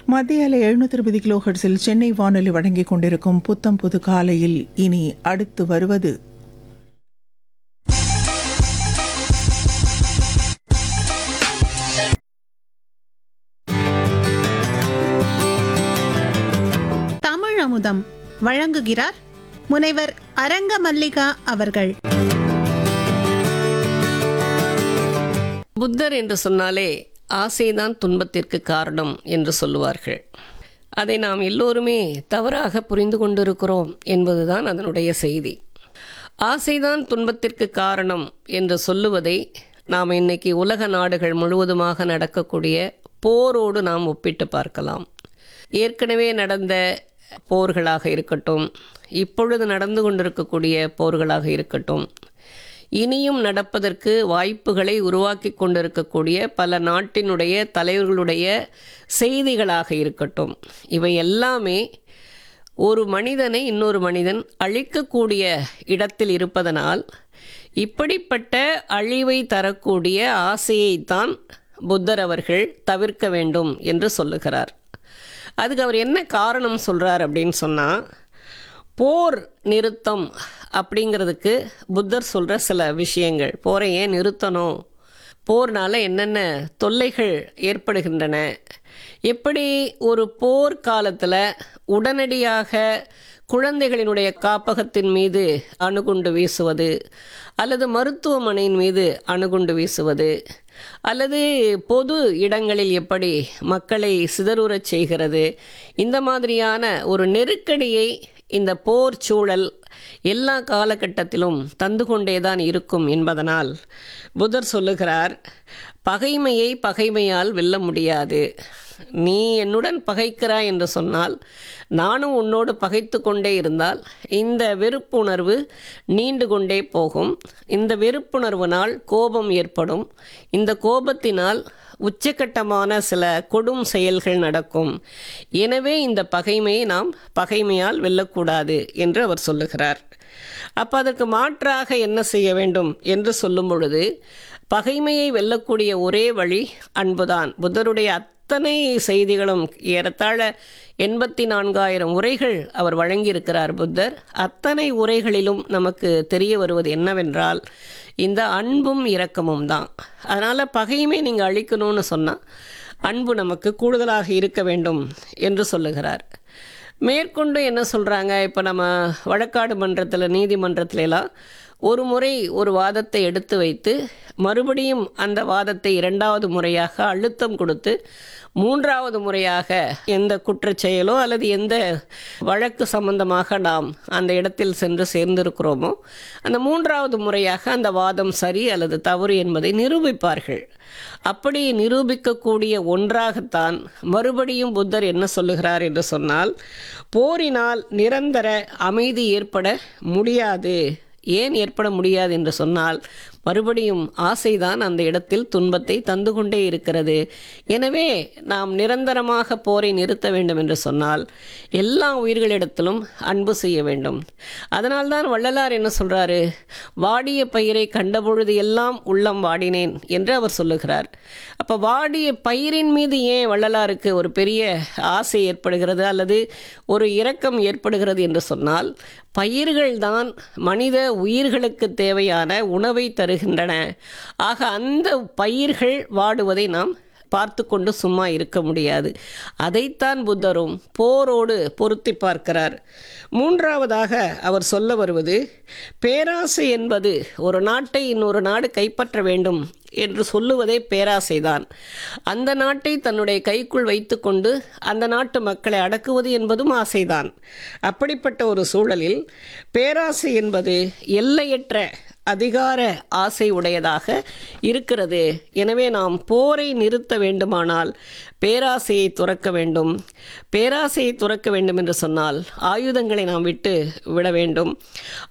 மத்திய அலை எழுநூத்தி இருபது கிலோ ஹெர்ட்ஸில் சென்னை வானொலி வழங்கிக் கொண்டிருக்கும் புத்தம் புது காலையில் இனி அடுத்து வருவது தமிழ் அமுதம் வழங்குகிறார் முனைவர் அரங்க மல்லிகா அவர்கள் புத்தர் என்று சொன்னாலே ஆசைதான் துன்பத்திற்கு காரணம் என்று சொல்லுவார்கள் அதை நாம் எல்லோருமே தவறாக புரிந்து கொண்டிருக்கிறோம் என்பதுதான் அதனுடைய செய்தி ஆசைதான் துன்பத்திற்கு காரணம் என்று சொல்லுவதை நாம் இன்னைக்கு உலக நாடுகள் முழுவதுமாக நடக்கக்கூடிய போரோடு நாம் ஒப்பிட்டு பார்க்கலாம் ஏற்கனவே நடந்த போர்களாக இருக்கட்டும் இப்பொழுது நடந்து கொண்டிருக்கக்கூடிய போர்களாக இருக்கட்டும் இனியும் நடப்பதற்கு வாய்ப்புகளை உருவாக்கி கொண்டிருக்கக்கூடிய பல நாட்டினுடைய தலைவர்களுடைய செய்திகளாக இருக்கட்டும் இவை எல்லாமே ஒரு மனிதனை இன்னொரு மனிதன் அழிக்கக்கூடிய இடத்தில் இருப்பதனால் இப்படிப்பட்ட அழிவை தரக்கூடிய ஆசையைத்தான் புத்தர் அவர்கள் தவிர்க்க வேண்டும் என்று சொல்லுகிறார் அதுக்கு அவர் என்ன காரணம் சொல்கிறார் அப்படின்னு சொன்னால் போர் நிறுத்தம் அப்படிங்கிறதுக்கு புத்தர் சொல்கிற சில விஷயங்கள் போரை ஏன் நிறுத்தணும் போர்னால என்னென்ன தொல்லைகள் ஏற்படுகின்றன எப்படி ஒரு போர் காலத்தில் உடனடியாக குழந்தைகளினுடைய காப்பகத்தின் மீது அணுகுண்டு வீசுவது அல்லது மருத்துவமனையின் மீது அணுகுண்டு வீசுவது அல்லது பொது இடங்களில் எப்படி மக்களை சிதறுறச் செய்கிறது இந்த மாதிரியான ஒரு நெருக்கடியை இந்த போர் சூழல் எல்லா காலகட்டத்திலும் தந்து கொண்டேதான் இருக்கும் என்பதனால் புத்தர் சொல்லுகிறார் பகைமையை பகைமையால் வெல்ல முடியாது நீ என்னுடன் பகைக்கிறாய் என்று சொன்னால் நானும் உன்னோடு பகைத்து கொண்டே இருந்தால் இந்த வெறுப்புணர்வு நீண்டு கொண்டே போகும் இந்த வெறுப்புணர்வினால் கோபம் ஏற்படும் இந்த கோபத்தினால் உச்சக்கட்டமான சில கொடும் செயல்கள் நடக்கும் எனவே இந்த பகைமையை நாம் பகைமையால் வெல்லக்கூடாது என்று அவர் சொல்லுகிறார் அப்போ அதற்கு மாற்றாக என்ன செய்ய வேண்டும் என்று சொல்லும் பொழுது பகைமையை வெல்லக்கூடிய ஒரே வழி அன்புதான் புத்தருடைய அத்தனை செய்திகளும் ஏறத்தாழ எண்பத்தி நான்காயிரம் உரைகள் அவர் வழங்கியிருக்கிறார் புத்தர் அத்தனை உரைகளிலும் நமக்கு தெரிய வருவது என்னவென்றால் இந்த அன்பும் இரக்கமும் தான் அதனால் பகையுமே நீங்கள் அழிக்கணும்னு சொன்னால் அன்பு நமக்கு கூடுதலாக இருக்க வேண்டும் என்று சொல்லுகிறார் மேற்கொண்டு என்ன சொல்கிறாங்க இப்போ நம்ம வழக்காடு மன்றத்தில் நீதிமன்றத்துல எல்லாம் ஒரு முறை ஒரு வாதத்தை எடுத்து வைத்து மறுபடியும் அந்த வாதத்தை இரண்டாவது முறையாக அழுத்தம் கொடுத்து மூன்றாவது முறையாக எந்த குற்றச்செயலோ அல்லது எந்த வழக்கு சம்பந்தமாக நாம் அந்த இடத்தில் சென்று சேர்ந்திருக்கிறோமோ அந்த மூன்றாவது முறையாக அந்த வாதம் சரி அல்லது தவறு என்பதை நிரூபிப்பார்கள் அப்படி நிரூபிக்கக்கூடிய ஒன்றாகத்தான் மறுபடியும் புத்தர் என்ன சொல்லுகிறார் என்று சொன்னால் போரினால் நிரந்தர அமைதி ஏற்பட முடியாது ஏன் ஏற்பட முடியாது என்று சொன்னால் மறுபடியும் ஆசைதான் அந்த இடத்தில் துன்பத்தை தந்து கொண்டே இருக்கிறது எனவே நாம் நிரந்தரமாக போரை நிறுத்த வேண்டும் என்று சொன்னால் எல்லா உயிர்களிடத்திலும் அன்பு செய்ய வேண்டும் அதனால்தான் வள்ளலார் என்ன சொல்றாரு வாடிய பயிரை கண்டபொழுது எல்லாம் உள்ளம் வாடினேன் என்று அவர் சொல்லுகிறார் அப்போ வாடிய பயிரின் மீது ஏன் வள்ளலாருக்கு ஒரு பெரிய ஆசை ஏற்படுகிறது அல்லது ஒரு இரக்கம் ஏற்படுகிறது என்று சொன்னால் பயிர்கள் தான் மனித உயிர்களுக்கு தேவையான உணவை தருகின்றன ஆக அந்த பயிர்கள் வாடுவதை நாம் பார்த்து கொண்டு சும்மா இருக்க முடியாது அதைத்தான் புத்தரும் போரோடு பொருத்தி பார்க்கிறார் மூன்றாவதாக அவர் சொல்ல வருவது பேராசை என்பது ஒரு நாட்டை இன்னொரு நாடு கைப்பற்ற வேண்டும் என்று சொல்லுவதே பேராசைதான் அந்த நாட்டை தன்னுடைய கைக்குள் வைத்துக்கொண்டு அந்த நாட்டு மக்களை அடக்குவது என்பதும் ஆசைதான் அப்படிப்பட்ட ஒரு சூழலில் பேராசை என்பது எல்லையற்ற அதிகார ஆசை உடையதாக இருக்கிறது எனவே நாம் போரை நிறுத்த வேண்டுமானால் பேராசையை துறக்க வேண்டும் பேராசையை துறக்க வேண்டும் என்று சொன்னால் ஆயுதங்களை நாம் விட்டு விட வேண்டும்